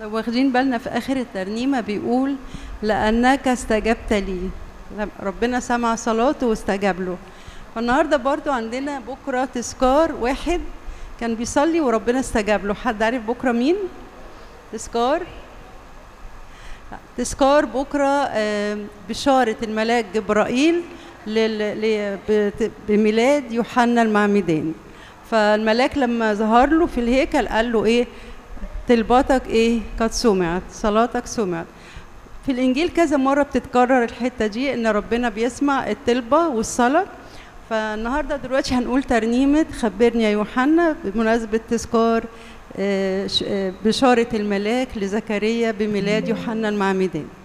لو واخدين بالنا في اخر الترنيمه بيقول لانك استجبت لي ربنا سمع صلاته واستجاب له فالنهارده برضو عندنا بكره تذكار واحد كان بيصلي وربنا استجاب له حد عارف بكره مين تذكار تذكار بكره آه، بشاره الملاك جبرائيل لل- ل- بت- بميلاد يوحنا المعمدان فالملاك لما ظهر له في الهيكل قال له ايه طلباتك ايه قد سمعت صلاتك سمعت في الانجيل كذا مره بتتكرر الحته دي ان ربنا بيسمع الطلبه والصلاه فالنهارده دلوقتي هنقول ترنيمه خبرني يا يوحنا بمناسبه تذكار آه، ش- آه، بشاره الملاك لزكريا بميلاد يوحنا المعمدان